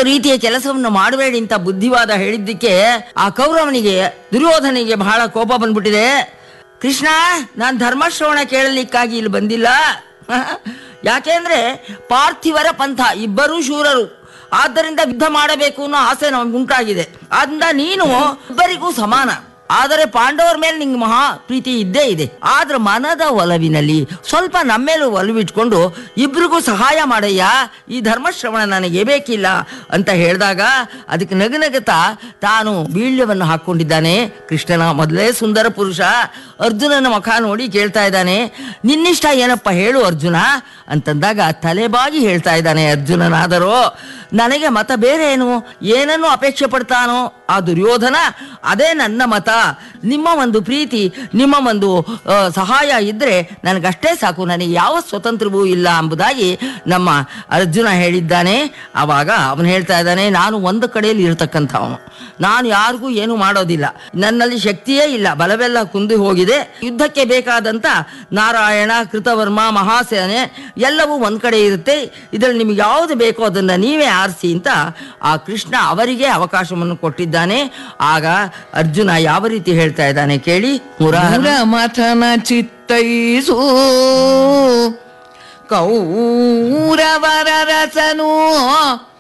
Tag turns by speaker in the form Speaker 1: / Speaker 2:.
Speaker 1: ರೀತಿಯ ಕೆಲಸವನ್ನು ಮಾಡಬೇಡಿ ಅಂತ ಬುದ್ಧಿವಾದ ಹೇಳಿದ್ದಕ್ಕೆ ಆ ಕೌರವನಿಗೆ ದುರ್ಯೋಧನಿಗೆ ಬಹಳ ಕೋಪ ಬಂದ್ಬಿಟ್ಟಿದೆ ಕೃಷ್ಣ ನಾನು ಧರ್ಮಶ್ರವಣ ಕೇಳಲಿಕ್ಕಾಗಿ ಇಲ್ಲಿ ಬಂದಿಲ್ಲ ಯಾಕೆಂದ್ರೆ ಪಾರ್ಥಿವರ ಪಂಥ ಇಬ್ಬರೂ ಶೂರರು ಆದ್ದರಿಂದ ಯುದ್ಧ ಮಾಡಬೇಕು ಅನ್ನೋ ಆಸೆ ನಮ್ಗೆ ಉಂಟಾಗಿದೆ ಆದ್ದರಿಂದ ನೀನು ಇಬ್ಬರಿಗೂ ಸಮಾನ ಆದರೆ ಪಾಂಡವರ ಮೇಲೆ ನಿಂಗೆ ಮಹಾ ಪ್ರೀತಿ ಇದ್ದೇ ಇದೆ ಆದ್ರೆ ಮನದ ಒಲವಿನಲ್ಲಿ ಸ್ವಲ್ಪ ನಮ್ಮೇಲೂ ಒಲವಿಟ್ಕೊಂಡು ಇಬ್ರಿಗೂ ಸಹಾಯ ಮಾಡಯ್ಯ ಈ ಧರ್ಮಶ್ರವಣ ನನಗೆ ಬೇಕಿಲ್ಲ ಅಂತ ಹೇಳಿದಾಗ ಅದಕ್ಕೆ ನಗನಗತ ತಾನು ಬೀಳ್ಯವನ್ನು ಹಾಕೊಂಡಿದ್ದಾನೆ ಕೃಷ್ಣನ ಮೊದಲೇ ಸುಂದರ ಪುರುಷ ಅರ್ಜುನನ ಮುಖ ನೋಡಿ ಕೇಳ್ತಾ ಇದ್ದಾನೆ ನಿನ್ನಿಷ್ಟ ಏನಪ್ಪ ಹೇಳು ಅರ್ಜುನ ಅಂತಂದಾಗ ತಲೆಬಾಗಿ ಹೇಳ್ತಾ ಇದ್ದಾನೆ ಅರ್ಜುನನಾದರೂ ನನಗೆ ಮತ ಬೇರೆ ಏನು ಏನನ್ನು ಅಪೇಕ್ಷೆ ಪಡ್ತಾನೋ ಆ ದುರ್ಯೋಧನ ಅದೇ ನನ್ನ ಮತ ನಿಮ್ಮ ಒಂದು ಪ್ರೀತಿ ನಿಮ್ಮ ಒಂದು ಆ, ಸಹಾಯ ಇದ್ರೆ ನನಗಷ್ಟೇ ಸಾಕು ನನಗೆ ಯಾವ ಸ್ವತಂತ್ರವೂ ಇಲ್ಲ ಎಂಬುದಾಗಿ ನಮ್ಮ ಅರ್ಜುನ ಹೇಳಿದ್ದಾನೆ ಆವಾಗ ಅವನು ಹೇಳ್ತಾ ಇದ್ದಾನೆ ನಾನು ಒಂದು ಕಡೆಯಲ್ಲಿ ಇರತಕ್ಕಂಥವನು ನಾನು ಯಾರಿಗೂ ಏನು ಮಾಡೋದಿಲ್ಲ ನನ್ನಲ್ಲಿ ಶಕ್ತಿಯೇ ಇಲ್ಲ ಬಲವೆಲ್ಲ ಕುಂದಿ ಹೋಗಿದೆ ಯುದ್ಧಕ್ಕೆ ಬೇಕಾದಂತ ನಾರಾಯಣ ಕೃತವರ್ಮ ಮಹಾಸೇನೆ ಎಲ್ಲವೂ ಒಂದ್ ಕಡೆ ಇರುತ್ತೆ ಇದ್ರಲ್ಲಿ ನಿಮ್ಗೆ ಯಾವುದು ಬೇಕೋ ಅದನ್ನ ನೀವೇ ಆರಿಸಿ ಅಂತ ಆ ಕೃಷ್ಣ ಅವರಿಗೆ ಅವಕಾಶವನ್ನು ಕೊಟ್ಟಿದ್ದಾನೆ ಆಗ ಅರ್ಜುನ ಯಾವ ರೀತಿ ಹೇಳ್ತಾ ಇದ್ದಾನೆ ಕೇಳಿ ಮುರಾರ
Speaker 2: ಮಥನ ಚಿತ್ತೈಸು ಕೌರವರ ರಸನು